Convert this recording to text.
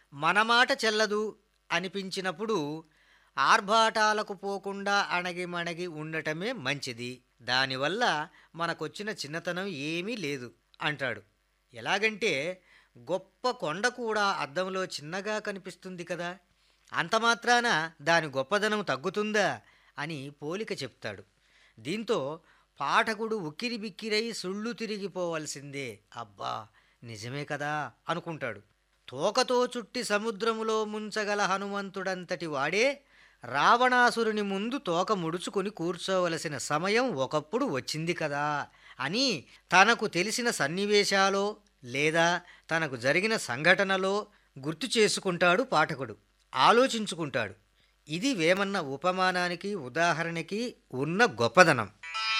మన మాట చెల్లదు అనిపించినప్పుడు ఆర్భాటాలకు పోకుండా అణగిమణగి ఉండటమే మంచిది దానివల్ల మనకొచ్చిన చిన్నతనం ఏమీ లేదు అంటాడు ఎలాగంటే గొప్ప కొండ కూడా అద్దంలో చిన్నగా కనిపిస్తుంది కదా అంత మాత్రాన దాని గొప్పదనం తగ్గుతుందా అని పోలిక చెప్తాడు దీంతో పాఠకుడు ఉక్కిరి బిక్కిరై సుళ్ళు తిరిగిపోవలసిందే అబ్బా నిజమే కదా అనుకుంటాడు తోకతో చుట్టి సముద్రములో ముంచగల హనుమంతుడంతటి వాడే రావణాసురుని ముందు తోక ముడుచుకొని కూర్చోవలసిన సమయం ఒకప్పుడు వచ్చింది కదా అని తనకు తెలిసిన సన్నివేశాలో లేదా తనకు జరిగిన సంఘటనలో గుర్తు చేసుకుంటాడు పాఠకుడు ఆలోచించుకుంటాడు ఇది వేమన్న ఉపమానానికి ఉదాహరణకి ఉన్న గొప్పదనం